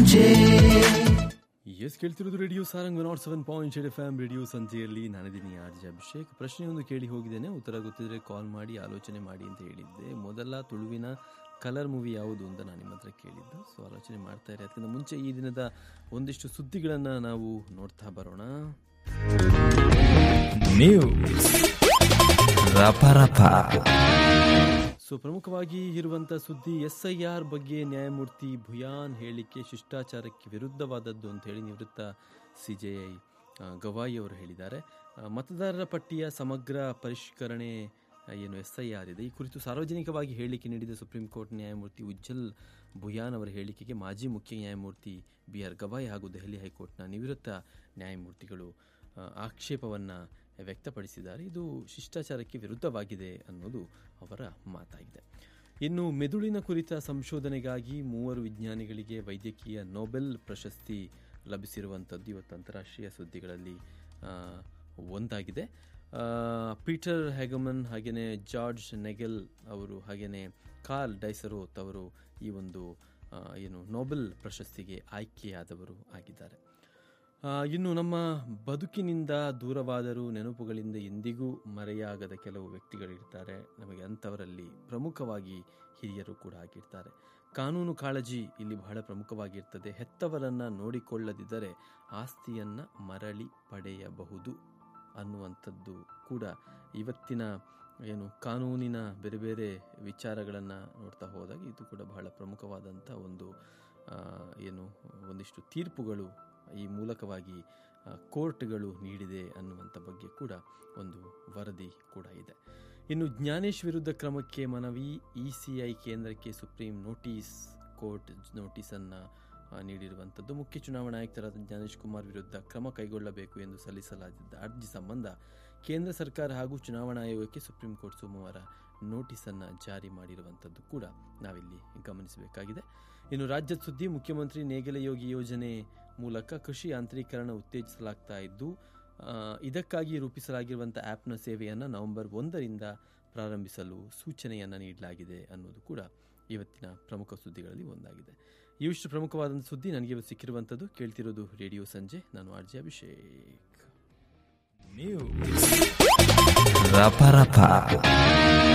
S ಕೇಳ್ತಿರೋದು radio Sarang nought seven point eight F M radio ಸಂಜೆಯಲ್ಲಿ ನಾನಿದ್ದೀನಿ ಆರ್ ಜೆ ಅಭಿಷೇಕ್ ಪ್ರಶ್ನೆಯೊಂದು ಕೇಳಿ ಹೋಗಿದ್ದೇನೆ ಉತ್ತರ ಗೊತ್ತಿದ್ರೆ ಕಾಲ್ ಮಾಡಿ ಆಲೋಚನೆ ಮಾಡಿ ಅಂತ ಹೇಳಿದ್ದೆ ಮೊದಲ ತುಳುವಿನ ಕಲರ್ ಮೂವಿ ಯಾವುದು ಅಂತ ನಾನು ನಿಮ್ಮ ಹತ್ರ ಕೇಳಿದ್ದು ಸೊ ಆಲೋಚನೆ ಮಾಡ್ತಾ ಇರಿ ಅದಕ್ಕಿಂತ ಮುಂಚೆ ಈ ದಿನದ ಒಂದಿಷ್ಟು ಸುದ್ದಿಗಳನ್ನು ನಾವು ನೋಡ್ತಾ ಬರೋಣ ನ್ಯೂಸ್ ರಪರಪ ಸೊ ಪ್ರಮುಖವಾಗಿ ಇರುವಂಥ ಸುದ್ದಿ ಎಸ್ ಐ ಆರ್ ಬಗ್ಗೆ ನ್ಯಾಯಮೂರ್ತಿ ಭುಯಾನ್ ಹೇಳಿಕೆ ಶಿಷ್ಟಾಚಾರಕ್ಕೆ ವಿರುದ್ಧವಾದದ್ದು ಅಂತ ಹೇಳಿ ನಿವೃತ್ತ ಸಿ ಜೆ ಐ ಗವಾಯಿ ಅವರು ಹೇಳಿದ್ದಾರೆ ಆ, ಮತದಾರರ ಪಟ್ಟಿಯ ಸಮಗ್ರ ಪರಿಷ್ಕರಣೆ ಆ, ಏನು ಎಸ್ ಐ ಆರ್ ಇದೆ ಈ ಕುರಿತು ಸಾರ್ವಜನಿಕವಾಗಿ ಹೇಳಿಕೆ ನೀಡಿದ ಸುಪ್ರೀಂ ಕೋರ್ಟ್ ನ್ಯಾಯಮೂರ್ತಿ ಉಜ್ಜಲ್ ಭುಯಾನ್ ಅವರ ಹೇಳಿಕೆಗೆ ಮಾಜಿ ಮುಖ್ಯ ನ್ಯಾಯಮೂರ್ತಿ ಬಿ ಆರ್ ಗವಾಯಿ ಹಾಗೂ ದೆಹಲಿ ಹೈಕೋರ್ಟ್ನ ನಿವೃತ್ತ ನ್ಯಾಯಮೂರ್ತಿಗಳು ಆ, ಆಕ್ಷೇಪವನ್ನು ವ್ಯಕ್ತಪಡಿಸಿದ್ದಾರೆ ಇದು ಶಿಷ್ಟಾಚಾರಕ್ಕೆ ವಿರುದ್ಧವಾಗಿದೆ ಅನ್ನೋದು ಅವರ ಮಾತಾಗಿದೆ ಇನ್ನು ಮೆದುಳಿನ ಕುರಿತ ಸಂಶೋಧನೆಗಾಗಿ ಮೂವರು ವಿಜ್ಞಾನಿಗಳಿಗೆ ವೈದ್ಯಕೀಯ ನೊಬೆಲ್ ಪ್ರಶಸ್ತಿ ಲಭಿಸಿರುವಂಥದ್ದು ಇವತ್ತು ಅಂತಾರಾಷ್ಟ್ರೀಯ ಸುದ್ದಿಗಳಲ್ಲಿ ಆ, ಒಂದಾಗಿದೆ ಆ, ಪೀಟರ್ ಹೆಗಮನ್ ಹಾಗೆಯೇ ಜಾರ್ಜ್ ನೆಗೆಲ್ ಅವರು ಹಾಗೆಯೇ ಕಾರ್ಲ್ ಡೈಸರೋತ್ ಅವರು ಈ ಒಂದು ಆ, ಏನು ನೊಬೆಲ್ ಪ್ರಶಸ್ತಿಗೆ ಆಯ್ಕೆಯಾದವರು ಆಗಿದ್ದಾರೆ ಆ, ಇನ್ನು ನಮ್ಮ ಬದುಕಿನಿಂದ ದೂರವಾದರೂ ನೆನಪುಗಳಿಂದ ಎಂದಿಗೂ ಮರೆಯಾಗದ ಕೆಲವು ವ್ಯಕ್ತಿಗಳಿರ್ತಾರೆ ನಮಗೆ ಅಂಥವರಲ್ಲಿ ಪ್ರಮುಖವಾಗಿ ಹಿರಿಯರು ಕೂಡ ಆಗಿರ್ತಾರೆ ಕಾನೂನು ಕಾಳಜಿ ಇಲ್ಲಿ ಬಹಳ ಪ್ರಮುಖವಾಗಿರ್ತದೆ ಹೆತ್ತವರನ್ನು ನೋಡಿಕೊಳ್ಳದಿದ್ದರೆ ಆಸ್ತಿಯನ್ನು ಮರಳಿ ಪಡೆಯಬಹುದು ಅನ್ನುವಂಥದ್ದು ಕೂಡ ಇವತ್ತಿನ ಏನು ಕಾನೂನಿನ ಬೇರೆ ಬೇರೆ ವಿಚಾರಗಳನ್ನು ನೋಡ್ತಾ ಹೋದಾಗ ಇದು ಕೂಡ ಬಹಳ ಪ್ರಮುಖವಾದಂಥ ಒಂದು ಆ, ಏನು ಒಂದಿಷ್ಟು ತೀರ್ಪುಗಳು ಈ ಮೂಲಕವಾಗಿ ಆ, ಕೋರ್ಟ್ಗಳು ನೀಡಿದೆ ಅನ್ನುವಂಥ ಬಗ್ಗೆ ಕೂಡ ಒಂದು ವರದಿ ಕೂಡ ಇದೆ ಇನ್ನು ಜ್ಞಾನೇಶ್ ವಿರುದ್ಧ ಕ್ರಮಕ್ಕೆ ಮನವಿ ಇ ಸಿ ಐ ಕೇಂದ್ರಕ್ಕೆ ಸುಪ್ರೀಂ ನೋಟಿಸ್ ಕೋರ್ಟ್ ನೋಟಿಸನ್ನು ನೀಡಿರುವಂಥದ್ದು ಮುಖ್ಯ ಚುನಾವಣಾ ಆಯುಕ್ತರಾದ ಜ್ಞಾನೇಶ್ ಕುಮಾರ್ ವಿರುದ್ಧ ಕ್ರಮ ಕೈಗೊಳ್ಳಬೇಕು ಎಂದು ಸಲ್ಲಿಸಲಾಗಿದ್ದ ಅರ್ಜಿ ಸಂಬಂಧ ಕೇಂದ್ರ ಸರ್ಕಾರ ಹಾಗೂ ಚುನಾವಣಾ ಆಯೋಗಕ್ಕೆ ಸುಪ್ರೀಂ ಕೋರ್ಟ್ ಸೋಮವಾರ ನೋಟಿಸನ್ನು ಜಾರಿ ಮಾಡಿರುವಂಥದ್ದು ಕೂಡ ನಾವಿಲ್ಲಿ ಗಮನಿಸಬೇಕಾಗಿದೆ ಇನ್ನು ರಾಜ್ಯದ ಸುದ್ದಿ ಮುಖ್ಯಮಂತ್ರಿ ನೇಗಲ ಯೋಗಿ ಯೋಜನೆ ಮೂಲಕ ಕೃಷಿ ಯಾಂತ್ರೀಕರಣ ಉತ್ತೇಜಿಸಲಾಗ್ತಾ ಇದ್ದು ಆ, ಇದಕ್ಕಾಗಿ ರೂಪಿಸಲಾಗಿರುವಂಥ ಆ್ಯಪ್ನ ಸೇವೆಯನ್ನು ನವೆಂಬರ್ ಒಂದರಿಂದ ಪ್ರಾರಂಭಿಸಲು ಸೂಚನೆಯನ್ನು ನೀಡಲಾಗಿದೆ ಅನ್ನೋದು ಕೂಡ ಇವತ್ತಿನ ಪ್ರಮುಖ ಸುದ್ದಿಗಳಲ್ಲಿ ಒಂದಾಗಿದೆ ಇವಿಷ್ಟು ಪ್ರಮುಖವಾದಂಥ ಸುದ್ದಿ ನನಗೆ ಇವತ್ತು ಸಿಕ್ಕಿರುವಂಥದ್ದು ಕೇಳ್ತಿರೋದು ರೇಡಿಯೋ ಸಂಜೆ ನಾನು ಆರ್ ಜೆ ಅಭಿಷೇಕ್ ನ್ಯೂಸ್ ರಪರಪ